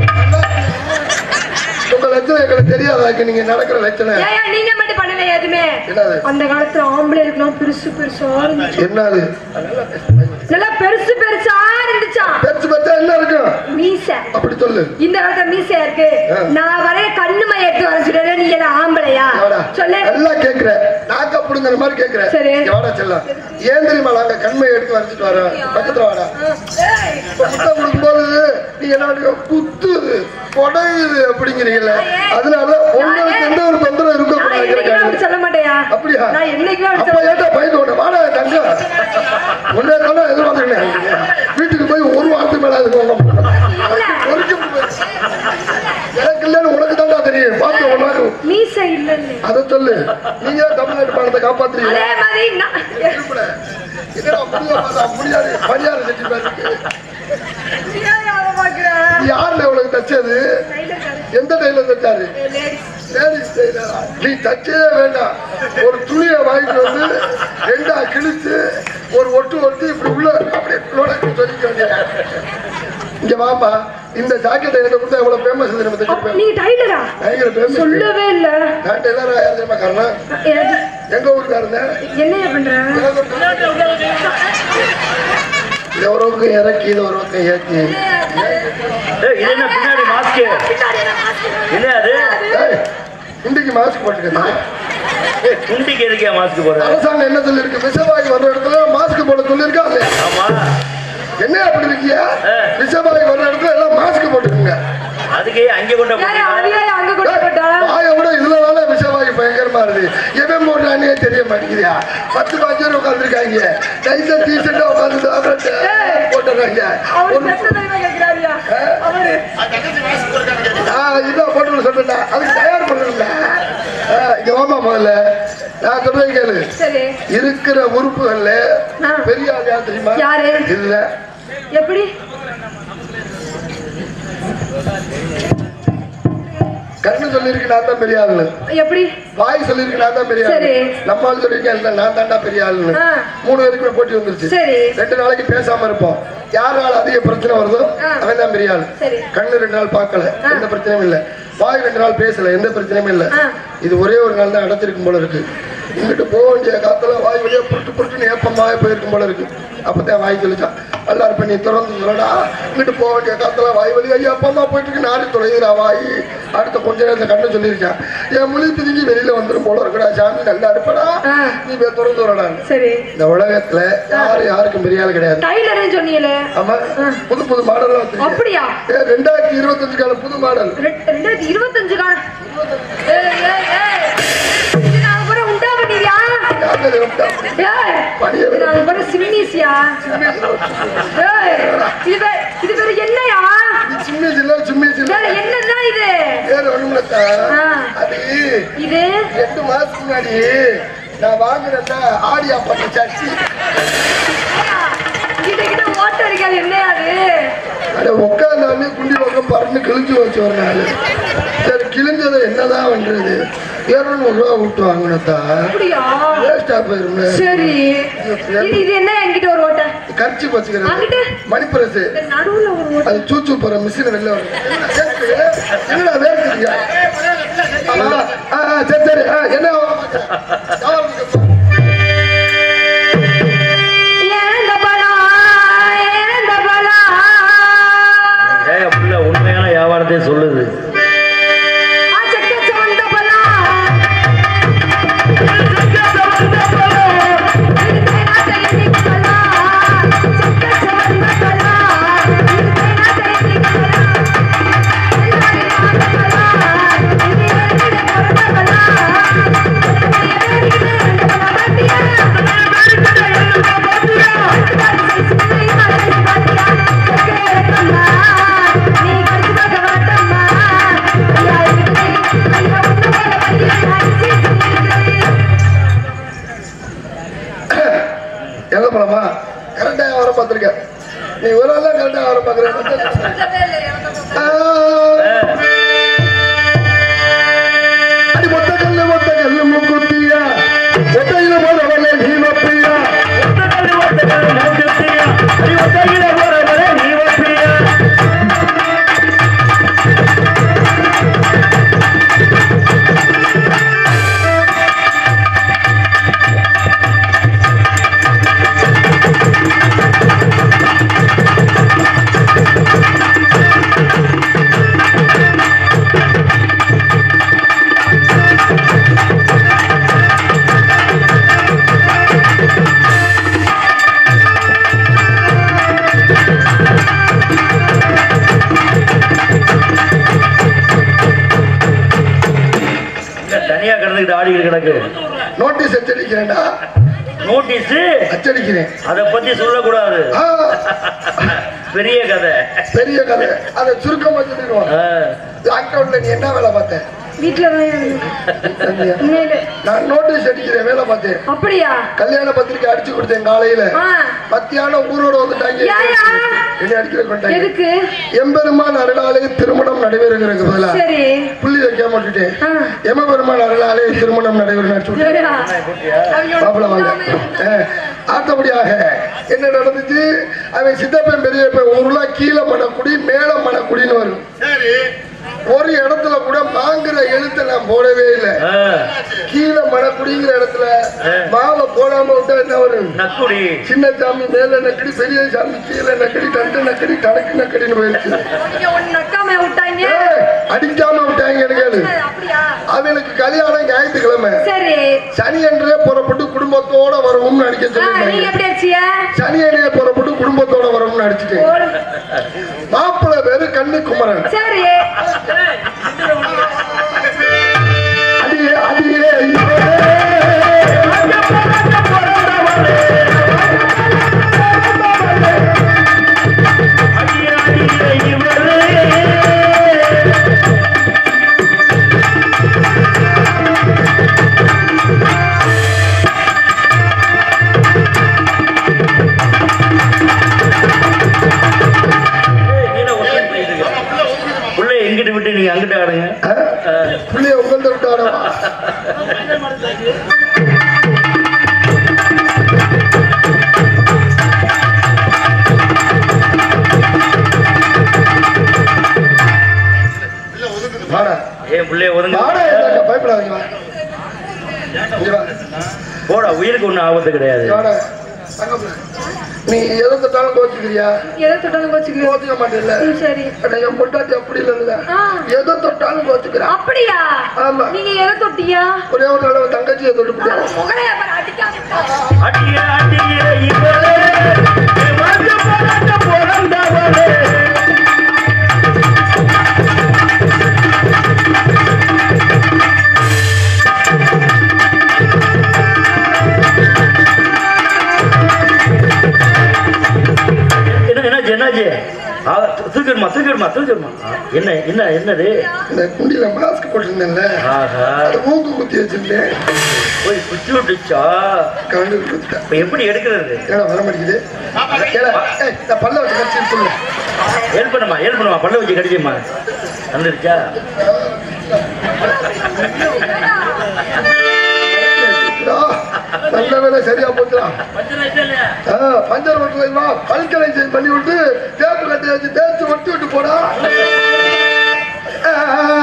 உங்க லட்சணம் எங்களுக்கு தெரியாதாக்கு நீங்க நடக்கிற லட்சணம் ஏய்யா, நீங்க மட்டும் பண்ணல எதுவுமே என்னது அந்த காலத்துல ஆம்பளை இருக்கலாம் பெருசு பெருசா இருந்துச்சு என்னது நல்லா பெருசு பெருசா இருந்துச்சா பெருசு பார்த்தா என்ன இருக்கும் மீச அப்படி சொல்லு இந்த காலத்துல மீசையா இருக்கு ஆ. நான் வரைய கண்ணுமை எடுத்து வரைஞ்சிட்டேன் நீ என்ன ஆம்பளையா எவடா? சொல்லு நல்லா கேக்குற நாக்க புடுங்கிற மாதிரி கேக்குற சரி. எவடா செல்லம் ஏன் தெரியுமா நாங்க கண்மையை எடுத்து வரைச்சிட்டு வரோம் பக்கத்துல வாடா ஏய், இப்ப முட்டை கொடுக்கும்போது நீங்க என்ன குத்துது கொடையுது அப்படிங்கிறீங்கல்ல அதனால உங்களுக்கு எந்த ஒரு தொந்தரவு நான் என்னைக்குமே அப்படி இருக்க சொல்ல மாட்டேயா அப்படியா நான் என்னைக்குமே அப்படி அப்ப சொல்ல ஏன்டா பயந்து உன்னை வாடா தங்க உன்னே தானே எதிர்பார்த்துக்கினேன் வீட்டுக்கு போய் ஒரு வாரத்துக்கு மேல அதுக்கு உங்க பொறுக்க முடியாது. எனக்கு இல்லைன்னு உனக்கு தான்டா தெரியும் பார்த்து உனக்கு மீசை இல்லன்னு அதை சொல்லு நீங்க தான் தமிழ்நாட்டு பணத்தை காப்பாத்துறீங்க அதே மாதிரி நான் திருப்பல. என்னடா முடியாது பார்த்தா முடியாது பணியாரம் செஞ்சு பாருக்கு ஏன் அவன் பார்க்கிறேன்? யாருல உனக்கு தச்சது டைலர் கடை. எந்த டைலர் தச்சாரு ஏய், ladies. லேடிஸ் டெய்லரா? நீ தச்சதே வேண்டாம் ஒரு துணியை வாங்கிட்டு வந்து ரெண்டா கிழிச்சு ஒரு ஒட்டு ஒட்டு இப்படி உள்ள அப்படியே உள்ள சொல்லிக்க வேண்டியது இங்க வாப்பா இந்த ஜாக்கெட் எனக்கு கொடுத்தா எவ்வளவு ஃபேமஸ் நம்ம அப்ப தைச்சிருப்பேன் நீங்க டைலரா பயங்கர ஃபேமஸ் சொல்லவே இல்ல நான் டெய்லரா யார் தெரியுமா காரணம் எனக்கு- எங்க ஊருக்காரங்க என்னையா பண்ற இது ஒரு பக்கம் இறக்கி இது ஒரு பக்கம் ஏத்தி ஏய், இது என்ன பின்னாடி மாஸ்க் என்ன அது ஏய், இன்றைக்கு மாஸ்க் போட்டுக்கிறேன் ஏய், துண்டிக்கு எதுக்கே மாஸ்க் போடுற அரசாங்கம் என்ன சொல்லிருக்கு விஷவாயு வர்ற இடத்துல மாஸ்க் போட சொல்லியிருக்கா இல்லையா ஆமா என்ன அப்படி இருக்கிய ஆ. விஷவாயு வர்ற இடத்துல எல்லாம் மாஸ்க் போட்டுக்கோங்க அதுக்கே அங்கே கொண்டு ஏன் போட்டீங்க அதையே அங்க கொண்டு போட்டா வாயை விட இதுலனால விஷவாயு பயங்கரமா இருக்கு எவன் போடுறானே தெரிய மாட்டேங்குதியா பத்து பாஞ்சு பேர் உட்காந்துருக்காங்க நைஸா டீஷர்ட்டா உட்காந்து போட்டுறாங்க அவரு ஒரு பெத்த தெரியுமா கேக்குறாரியா அவரு அது தங்கச்சி மாஸ்க் போட்டுருக்கான்னு கேட்டேன் நான் இதான் போட்டு சொல்றேன்டா அதுக்கு தயார் பண்ணல இங்க வாமா முதல்ல நான் சொல்றேன் கேளு சரி இருக்கிற உறுப்புகள்ல ஆ. பெரிய ஆள் யார் தெரியுமா யாரு? இல்ல எப்படி கண்ணு சொல்லியிருக்கு நான் தான் பெரிய ஆளுன்னு எப்படி வாய் சொல்லியிருக்கு நான் தான் பெரிய ஆளு சரி. நம்ம ஆள் சொல்லியிருக்கேன் இல்ல நான் தான்டா பெரிய ஆளுன்னு ஆ. மூணு பேருக்குமே போட்டி வந்துருச்சு சரி ரெண்டு நாளைக்கு பேசாம இருப்போம் யாரால அதிக பிரச்சனை வருதோ ஆ. அவன் தான் பெரிய ஆள் சரி. கண்ணு ரெண்டு நாள் பார்க்கல ஆ. எந்த பிரச்சனையும் இல்ல வாய் ரெண்டு நாள் பேசல எந்த பிரச்சனையும் இல்ல ஆ. இது ஒரே ஒரு நாள் தான் அடைச்சிருக்கும் போல இருக்கு இங்கிட்டு போக வேண்டிய காத்துல வாய் வழியா புருட்டு புருட்டுன்னு ஏப்பமாக போயிருக்கும் போல இருக்கு அப்பதான் வாய் சொல்லிச்சான் நல்லா இருப்ப நீ திறந்து சொல்லடா இங்கிட்டு போக வேண்டிய காத்துல வாய் வழியா ஏப்பமா போயிட்டு இருக்கு நாடி தொலைகிறா வாய் அடுத்த கொஞ்ச நேரத்துல கண்ணு சொல்லியிருக்கான் என் மொழி திரும்பி வெளியில வந்துடும் போல இருக்குடா சாமி நல்லா இருப்படா ஆ. நீ போய் திறந்து வரடான்னு சரி இந்த உலகத்துல யாரும் யாருக்கும் பெரிய ஆள் கிடையாது டைலர்னு சொன்னீங்களே ஆமா புது புது மாடல் வச்சிருக்கேன் அப்படியா ஏ, ரெண்டாயிரத்தி இருபத்தஞ்சுக்கான புது மாடல் ரெ- ரெண்டாயிரத்தி இருபத்தஞ்சு கால ஏய், ஏய், ஏய். இது நாங்க கூட உண்டா பண்ணியா யாருமே இதை விட்டா அப்படி. ஏய், பணியை இது நாங்க கூட சிம்னிசியா ஏய், இது வே- இது வேற என்னயா இது சிம்மி சில்ல சிம்மி சில்ல வேற என்னதான் இது வேற ஒண்ணுமில்லத்தா ஆ. அது இது ரெண்டு மாசத்துக்கு முன்னாடி நான் வாங்கினேன்ல ஆடியா பண்ண சட்டி கிட்ட கிட்ட ஓட்ட இருக்காது என்னையா அது அட உட்காந்தாலே குண்டி பக்கம் பறந்து கிழிஞ்சு வச்சு ஒரு நாள் சரி கிழிஞ்சதை என்னதான் பண்றது இருநூறு ரூபா விட்டு வாங்கினதா அப்படியா வேஸ்டா போயிருமே சரி இது இது என்ன என்கிட்ட ஒரு ஓட்ட கரிச்சி வச்சுக்கிறது அங்கிட்டு? மணிப்பிரசு இந்த நடுவுல ஒரு ஓட்ட அது சூச்சு போற மிஷின் வெளில வரும் என்னடா வேர்க்குறியா ஆமா. ஆ, ஆ, சரி சரி ஆ, என்ன ஏந்த பலா ஏந்த பலா ஏன் புள்ள உண்மையான வியாபாரத்தை சொல்லு நீ ஒரு ஆள் கரெக்டா வர பாக்குறேன் அடி மொத்த கல்லு மொத்த கல்லு முக்குத்தியா மொத்தையில போறவனே நீமப்பியா ஒத்தக்கல்லு ஒத்தக்கல்லு மூக்குத்தியா, அடி ஒத்தையில போறவரே நீ வப்பியா. இங்க தனியா கிடந்துக்கிட்டு ஆடிக்கிட்டு கிடக்கு நோட்டீஸ் அச்சடிக்கிறேன்டா நோட்டீஸ் அச்சடிக்கிறேன் அத பத்தி சொல்லக்கூடாது ஆ, பெரிய கதை பெரிய கதை அதை சுருக்கமா சொல்லிடுவோம் ஆ, லாக்டவுன்ல நீ என்ன வேலை பார்த்த வீட்டுல தான் இருந்தேன். தம்பியா? உண்மையிலே. நான் நோட்டீஸ் அடிக்கிறேன் வேலை பார்த்தேன் அப்படியா கல்யாண பத்திரிக்கை அடிச்சு கொடுத்தேன் காலையில ஆ. மத்தியானம் ஊரோட வந்துட்டாங்க ஏயா? என்ன அடிக்கிற கொண்டாங்க எதுக்கு எம்பெருமான் அருளாலே திருமணம் நடைபெறுகிறது பதிலா சரி புள்ளி வைக்காம விட்டுட்டேன் ஆ. எமபெருமான் அருளாலே திருமணம் நடைபெறும் நினைச்சு விட்டேன். சரியா? அவங்களோட மாப்பிள வாங்க பொண்ணாமே. ஆ, அடுத்தபடியாக என்ன நடந்துச்சு அவன் சித்தப்பன் பெரியப்பன் ஊர்ல கீழே மணக்குடி மேல மணக்குடின்னு வரும் சரி ஒரு இடத்துல கூட மாங்குற எழுத்தை நான் போடவே இல்லை ஆ, கீழே மணக்குடிங்கிற இடத்துல மாவை போடாம விட்டா என்ன வரும் நக்குடி சின்ன சாமி மேல நக்கடி பெரிய சாமி கீழே நக்கடி தண்டு நக்கடி தனக்கு நக்கடின்னு போயிருச்சு நீங்க ஒண்ணு நக்காம விட்டாங்க ஏய், அடிக்காம விட்டாங்க எனக்கு அப்படியா அவனுக்கு கல்யாணம் ஞாயிற்றுக்கிழமை சரி சனி என்றே புறப்பட்டு குடும்பத்தோட வரணும்னு அடிக்க ஆ, நீங்க சொல்லிருந்தாங்க எப்படி அடிச்சிய சனி அணியே புறப்பட்டு குடும்பத்தோட வரணும்னு அடிச்சுட்டேன் மாப்பிள்ளை பேரு கண்ணு குமரன் சரி அடியே அடியே இவரே. அடியே, அடியே, இவரே. ஏய், நீ என்ன ஒருத்தன் போயிட்டு இருக்க? புள்ளைய எங்கிட்டு விட்டு நீங்க அங்கிட்ட ஆடுங்க ஆ? புள்ளைய உங்கள்ட்ட விட்டாடா இல்ல ஒதுக்குது வாடா ஏன் புள்ளைய ஒதுங்க வாடா இந்தாக்க, பயப்படாதீங்க வா இங்க வா. போடா உயிருக்கு ஒண்ணும் ஆபத்து கிடையாது இங்க வாடா தங்க புள்ள. நீ எதை தொட்டாலும் கோச்சுக்கிறியா எதை தொட்டாலும் கோச்சுக்கிறோம் கோச்சுக்க மாட்டேல்ல சரி ஆனா என் பொண்டாட்டி அப்படி இல்லைல்ல ஆ. எதை தொட்டாலும் கோச்சுக்கிறான் அப்படியா ஆமா. நீங்க எதை தொட்டியா ஒரே ஒரு தடவை தங்கச்சியை தொட்டுப்பிட்டேன் முகலைய பாரு, அடிக்காம அடியே அடியே இவளே வந்து பிறந்த பிறந்தவளே என்ன என்னாச்சு என்னாச்சு ஆ, தூக்கிடுமா தூக்கிடுமா தூக்கிடுமா ஆ, என்ன என்ன என்னது இந்த குண்டியில மாஸ்க் போட்டிருந்தேன்ல ஆஹா அது மூக்கு குத்தி வச்சிருந்தேன் போய் குச்சி விட்டுச்சா கண்டு கொடுத்துட்டேன் இப்ப எப்படி எடுக்கிறது ஏடா வர மாட்டேங்குது ஏடா, ஏய், இந்த பல்ல வச்சு கடிச்சு சொல்லு ஹெல்ப் பண்ணுமா ஹெல்ப் பண்ணுமா பல்ல வச்சு கடிக்குமா வந்துருச்சா ஆ, நல்ல வேலை சரியா போச்சுடா ஆ, பஞ்சர் ஓட்டுல வா கல்கலை செய் பண்ணி விட்டு தேப்பு கட்டி வச்சு தேய்ச்சி ஒட்டி விட்டு போடா ஆ,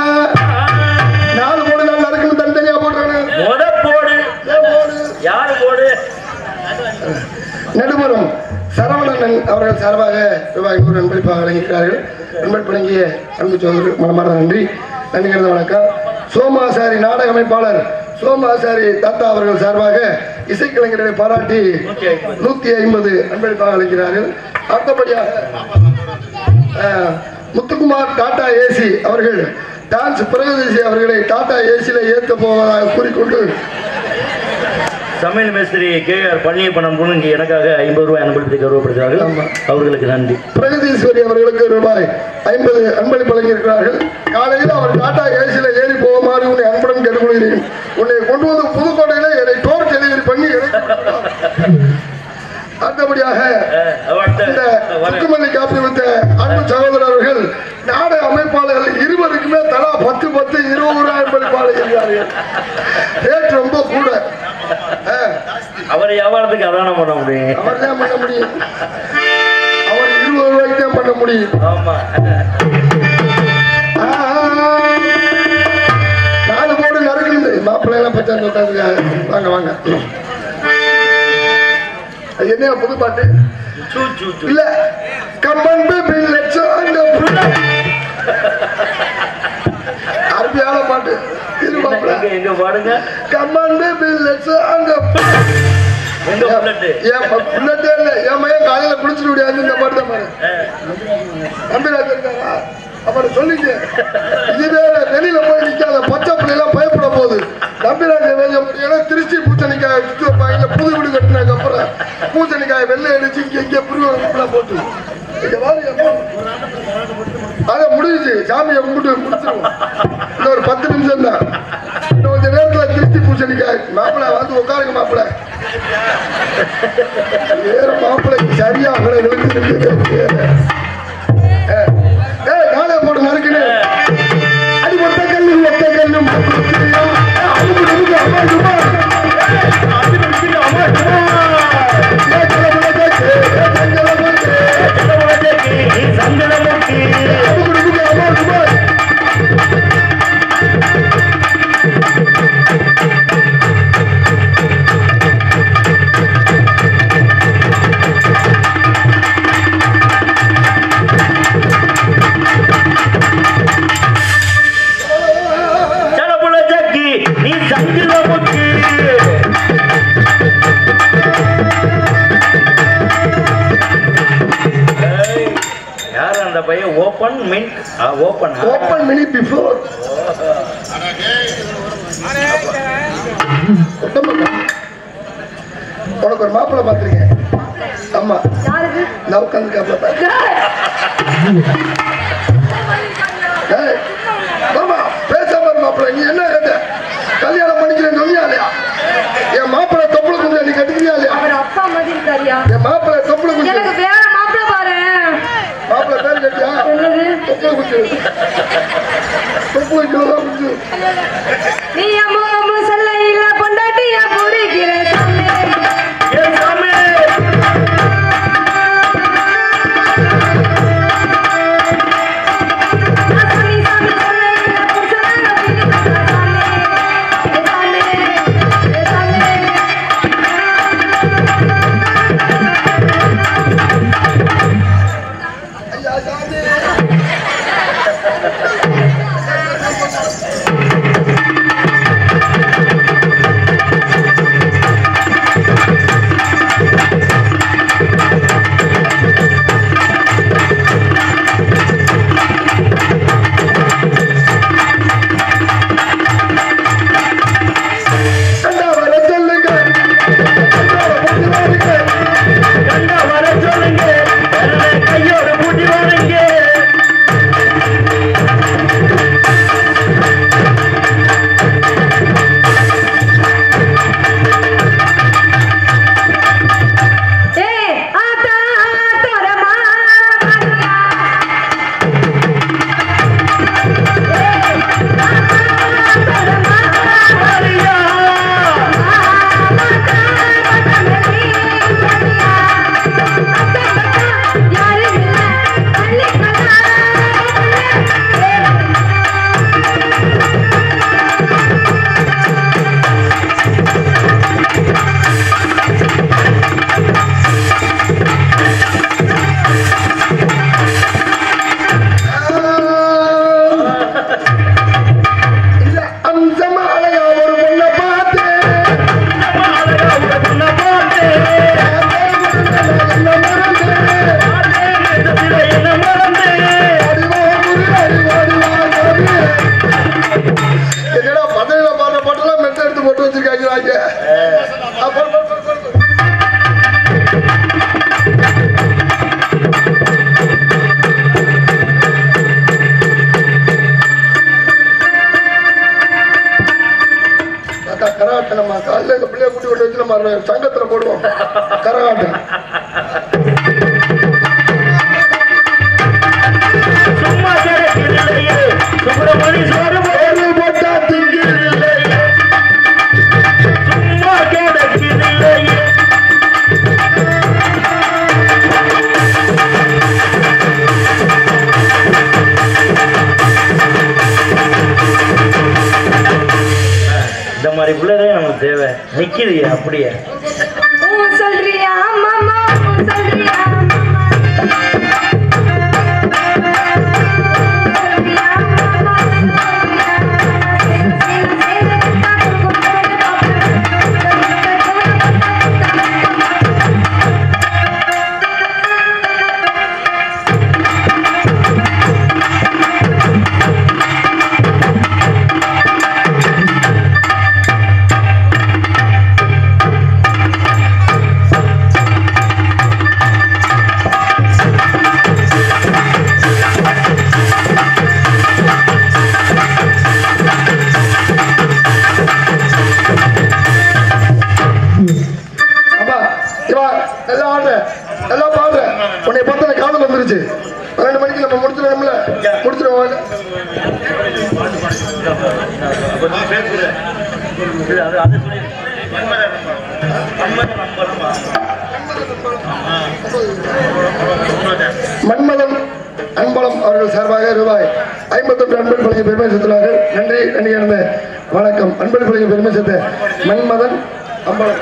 நாலு போடு நாள் நடக்குது தனித்தனியா போடுறானு முத போடு ஏன் போடு யாரு போடு நெடுமரம் சரவணன் அவர்கள் சார்பாக ரூபாய் நூறு அன்பளிப்பாக வழங்கியிருக்கிறார்கள் அன்பளிப்பு வழங்கிய அன்பு சோதரர் மனமார்ந்த நன்றி நன்றி கலந்த வணக்கம் சோமாசாரி நாடக அமைப்பாளர் சோமாசாரி தாத்தா அவர்கள் சார்பாக இசைக்கலைஞர்களை பாராட்டி நூத்தி ஐம்பது அன்பளிப்பாக வழங்குகிறார்கள் அடுத்தபடியாக அஹ், முத்துக்குமார் டாடா ஏசி அவர்கள் டான்ஸ் பிரகதேசி அவர்களை டாடா ஏசியில ஏற்ற போவதாக கூறிக்கொண்டு சமையல் மேஸ்திரி கே ஆர் பழனியப்பனம் இங்கே எனக்காக ஐம்பது ரூபாய் அனுபவத்தை கௌரவப்படுகிறார்கள் ஆமா. அவர்களுக்கு நன்றி பிரகதீஸ்வரி அவர்களுக்கு ரூபாய் ஐம்பது அன்பளிப்பு வழங்கியிருக்கிறார்கள் காலையில் அவர் டாடா ஏசியில ஏறி போகுமாறு உன்னை அன்புடன் கேட்டுக்கொள்கிறேன் உன்னை கொண்டு வந்து புதுக்கோட்டையில என்னை டோர் டெலிவரி பண்ணி இறக்கி விட்டார். அடுத்தபடி அடுத்தபடியாக அவர்கிட்ட இந்த வரேன். முத்துமல்லி காப்பி வித்த அன்பு சகோதரர் அவர்கள் நாடக அமைப்பாளர்கள் இருவருக்குமே தலா பத்து பத்து இருபது ரூபாய் பளிப்பாளர் இருக்கிறார்கள் ரேட் ரொம்ப கூட ஆ, அவர் வியாபாரத்துக்கு அதான பண்ண முடியும் அவர் தான் பண்ண முடியும் அவர் இருபது ரூபாய்க்கு தான் பண்ண முடியும் ஆமா ஆ, நாலு போடு நறுக்குது மாப்பிள்ளை எல்லாம் பச்சாந்து உட்காந்துருக்காங்க வாங்க வாங்க அது என்ன புது பாட்டு சூ சூ சூ இல்ல கம்மன் பேபி லெட்ஸ் அந்த அருமையான பாட்டு இது மாப்பிள்ள எங்க எங்க பாடுங்க கம்மன் பேபி லெட்ஸ் அந்த எங்க புல்லட்டு என் புள்ளட்டே இல்ல என் மையன் காலையில குளிச்சுட்டு முடியாது இந்த பாட்டு தான் பாரு நம்பிராஜ் இருக்காரா அப்புறம் சொல்லிங்க இதுவே வெளியில போய் நிக்காத பச்சை பிள்ளைலாம் பயப்பட போகுது நம்பிராஜ வேலைய முடியல திருச்சி பூச்சணிக்காய் சுத்தி வைப்பாங்க புது வீடு கட்டினதுக்கு அப்புறம் பூச்சணிக்காய் வெள்ளை அடிச்சு இங்க இங்க புரிவெல்லாம் போட்டு இங்க வாரு அம்மா. அத முடிஞ்சுச்சு சாமியை கும்பிட்டு முடிச்சிருவோம் இன்னும் ஒரு பத்து நிமிஷம் தான் இன்னும் கொஞ்ச நேரத்துல திருச்சி பூச்சணிக்காய் மாப்பிள்ளை வந்து உட்காருங்க மாப்பிள்ளை வேற மாப்பிள்ளைக்கு சரியா அவளை விழுந்து ஏய் நாளே போட்டு நறுக்குன்னு அடி ஒத்த கல்லு ஒத்த கல்லு அடி முடிஞ்சு அம்மா சும்மா அடி முடிஞ்சு அம்மா சும்மா ஏ கலமுடக்கே ஏ கலமுடக்கே சங்கடமுக்கி அடி முடிஞ்சு அம்மா சும்மா சலபுல ஜக்கி நீ சங்கடமுக்கி ஏய், யார் அந்த பையன் ஓபன் மின் ஓபன் ஓப்பன் மினி பிஃபோர் உனக்கு ஒரு மாப்பிள்ளை பார்த்துருக்கேன் ஆமா யாருக்கு நான் உட்காந்து காப்பில ஏய், மாமா பேசாம இரு மாப்பிள்ளை நீ என்ன கேட்ட கல்யாணம் பண்ணிக்கிறேன்னு சொன்னியா இல்லையா என் மாப்பிள்ளை தொப்புளை குஞ்சா நீ கட்டிக்கிறியா இல்லையா அவர் அப்பா மாதிரி இருக்காரியா என் மாப்பிள்ளை தொப்புளை குஞ்சு எனக்கு வேற மாப்பிள்ள பாரு மாப்பிள்ளை பேர் கேட்டியா என்னது தொப்புளை குஞ்சு தொப்புளை கிலோதான் குஞ்சு நீ அம்மு அம்மு சொல்ல இல்ல பொண்டாட்டியா பொறிக்கிற ஐயா சாமி கண்டா வர சொல்லுங்க கண்டா வர சொல்லுங்க கண்டா வர சொல்லுங்க விரலை கையோட பூட்டி வாருங்க ஏய் ஆத்தா தரமா மரியா ஏய் ஆத்தா தரமா மரியா இல்ல அம்சமா அழகா ஒரு பொண்ணை பார்த்தேன் அழகா உள்ள பொண்ணை பார்த்தேன். என்ன மறந்தேன் தேசத்தில என்ன மறந்தேன் அறிவா முரு அறிவா அறிவா என்னடா பதவியில பாடுற பாட்டெல்லாம் மெத்த எடுத்து போட்டு வச்சிருக்காங்க வாங்க. ஆ, போடு, போடு, போடு, போடு, போடு. தாத்தா, கரகாட்டம் நம்ம காலையில இந்த பிள்ளைய கூட்டி கொண்டு வச்சு நம்ம சங்கத்துல போடுவோம் கரகாட்டம் இந்த மாதிரி பிள்ளைதான் நமக்கு தேவை நிக்குது அப்படியே ஊ சொல்றியா மாமா ஊ சொல்றியா மாமா சொல்றியா மாமா சொல்றியா சேந்து சேந்து அப்பா இவா எல்லாம் ஆடுற எல்லாம் பாடுற உன்னை பார்த்தா காதல் வந்துருச்சு பன்னெண்டு மணிக்கு நம்ம முடிச்சிடணும்ல முடிச்சிடுவோம் கொஞ்சம் பேசுற இல்ல, அது அது சொல்லி மன்மதன் அன்பலம் அவர்கள் சார்பாக ரூபாய் ஐம்பத்தொன்று அன்பள் பழகி பெருமை சேர்த்துள்ளார்கள் நன்றி நன்றி இழந்த வணக்கம் அன்பள் பழகி பெருமை சேர்த்த மன்மதன் அம்பலம்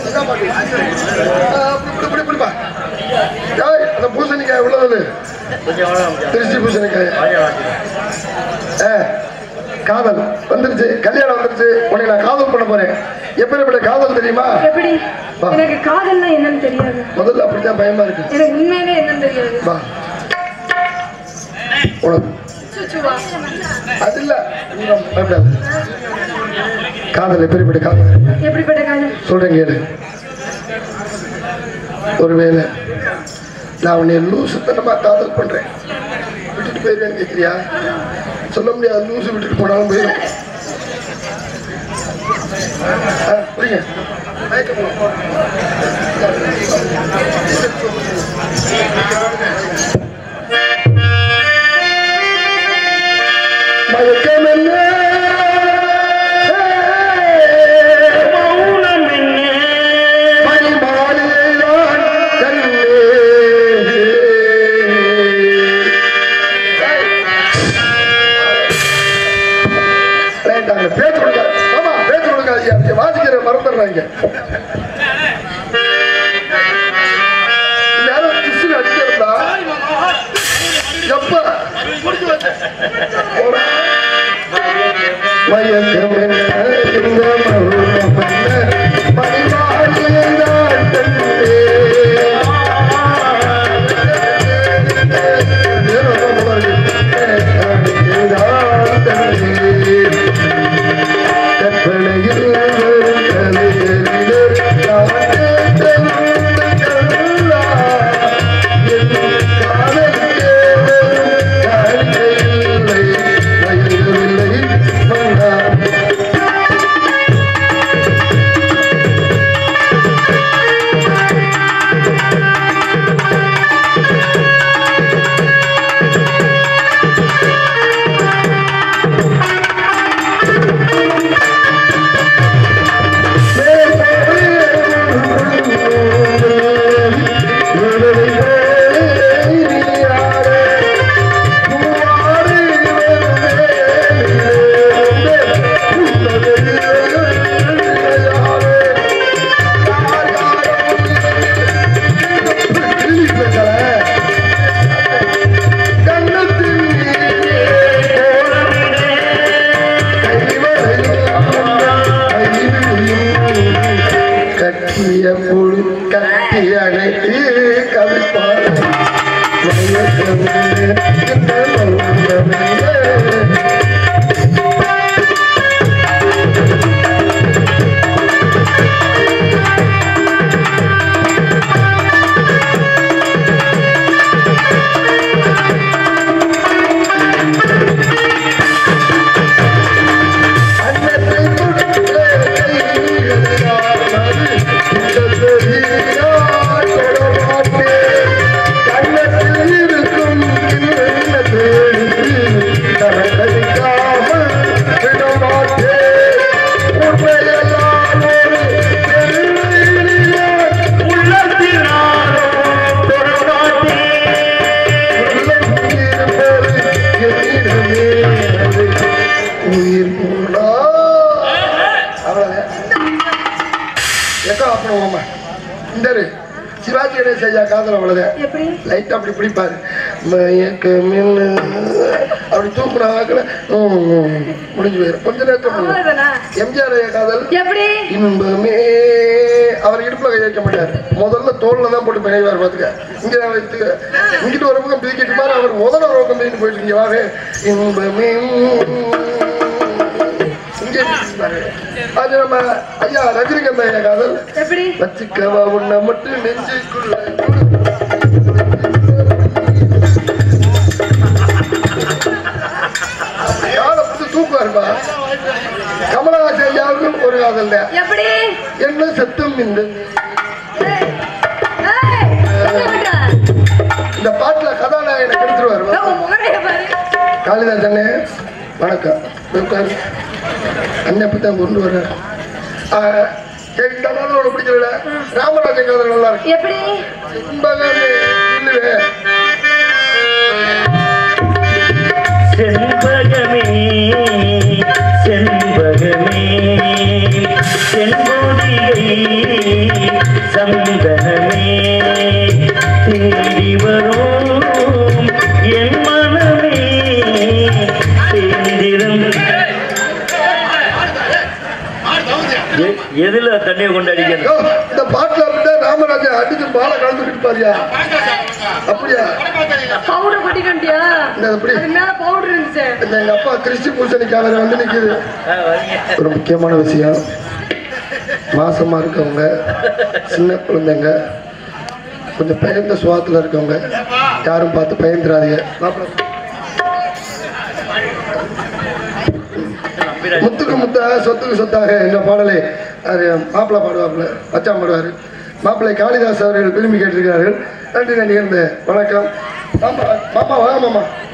ஆ, இப்படி, இப்படி, இப்படிப்பா. ஏய், அந்த பூசணிக்காய் உள்ளது கொஞ்சம் அவ்வளவுதான். திருச்சி பூசணிக்காய் வாயா, வாயா. ஆ, காதல் வந்துருச்சு கல்யாணம் வந்துருச்சு உனக்கு நான் காதல் பண்ண போறேன் எப்படிப்பட்ட காதல் தெரியுமா எப்படி எனக்கு காதல்னா என்னன்னு தெரியாது முதல்ல அப்படித்தான் பயமா இருக்கு எனக்கு உண்மையிலே என்னன்னு தெரியாது வா உனக்கு சுச்சுவா அது இல்ல இன்னும் பயப்படாது காதல் எப்படிப்பட்ட காதல் எப்படிப்பட்ட காதல் சொல்றேன் கேளு ஒருவேளை நான் உன்னை லூசுத்தனமா காதல் பண்றேன் விட்டுட்டு போயிருவேன்னு கேட்கிறியா சொல்ல முடியாது லூசு விட்டுட்டு போனாலும் போயிடும் ஆ, புரியுங்க மயக்கம் போ. மயக்கம் என்ன மௌனம் என்ன? மணிமாலைதான் கண்ணே. வேண்டாங்க, பேச்சு கொடுக்காது. ஆமா, பேச்சு கொடுக்காதீங்க. இங்க வாசிக்கிற மறந்துடுறாங்க. நேரம் கிசுல அடிக்கிறதா? எப்ப? போடா. மயக்கம் என்ன இந்த மௌனம் என்ன மணிமாலைதான் கண்ணே. கற்பனையில் வரும் கலைகளில் காற்றே கல்லா. என் காதலிலே காரிகை இல்லை, மயிலில்லை, மன்னா. எக்கோ ஆப்பணுவோம்மா இந்த இரு. சிவாஜி கணேஷ் ஐயா காதல் அவ்வளவுதான் எப்படி லைட் அப்படி பிடிப்பாரு மயக்கமில் அப்படி தூக்குன வாக்குல ம், ம், முடிஞ்சு போயிடும் கொஞ்ச நேரத்துல முடியும். அவ்வளவுதானா எம்ஜிஆர் ஐயா காதல் எப்படி இன்பமே அவர் இடுப்புல கை வைக்க மாட்டார் முதல்ல தோல்ல தான் போட்டு பிணைவார் பாத்துக்க இங்க தான் வைத்துக்க இங்கிட்டு ஒரு பக்கம் பிரிக்கிட்டு பாரு அவர் முதல்ல ஒரு பக்கம் பிரிக்கிட்டு போயிட்டு இங்க வாவே இன்பமே இங்கே பிரிப்பாரு. அது நம்ம ஐயா ரஜினிகாந்த் ஐயா காதல் எப்படி வச்சுக்கவா உன்னை மட்டும் நெஞ்சுக்குள்ள யாரை புது தூக்குவாருப்பா கமலஹாசன் ஐயாவுக்கும் ஒரு காதல் தான் எப்படி என்ன சத்தம் இந்த ஏய், ஏய், என்ன பண்ற? இந்த பாட்டுல கதாநாயகனை கெடுத்துருவாரு ஏய், உன் முகரைய பாரு காளிதாஸ் அண்ணே வணக்கம் உட்காரு அண்ணன் தான் கொண்டு வர்றாரு ஆஹ், இந்த காதல் உனக்கு பிடிக்கல ராமராஜன் காதல் நல்லா இருக்கு எப்படி இன்பகாமே இல்லையே செண்பகமே செண்பகமே செண்பொதிகை சந்தனமே தேடி வரும் என் மனமே தேர்ந்திரும் எ- எதுல தண்ணியை கொண்டு அடிக்கணும் யோ, இந்த பாட்டுல அப்படிதான் ராமராஜன் அடிச்சு பாலை கலந்துட்டு இருப்பாரியா அப்படியா பவுடர் கொட்டிக்கிட்டியா இந்த எப்படி அது மேல பவுடர் இருந்துச்சு இந்த எங்க அப்பா கிறிஸ்டி பூசணிக்காக வந்து நிக்குது ஆ, வரீங்க. ஒரு முக்கியமான விஷயம் மாசமா இருக்கவங்க சின்ன குழந்தைங்க கொஞ்சம் பயந்த சுவாத்துல இருக்கவங்க யாரும் பார்த்து பயந்துடாதீங்க மாப்பிள்ளை. நம்பிராஜ். முத்துக்கு முத்தாக சொத்துக்கு சொத்தாக என்ற பாடலை அது மாப்பிள்ளை பாடுவாப்புல மச்சான் பாடுவார் மாப்பிள்ளை காளிதாஸ் அவர்கள் விரும்பி கேட்டிருக்கிறார்கள் நன்றி நன்றி இருந்த வணக்கம் மாமா மாமா வாங்க மாமா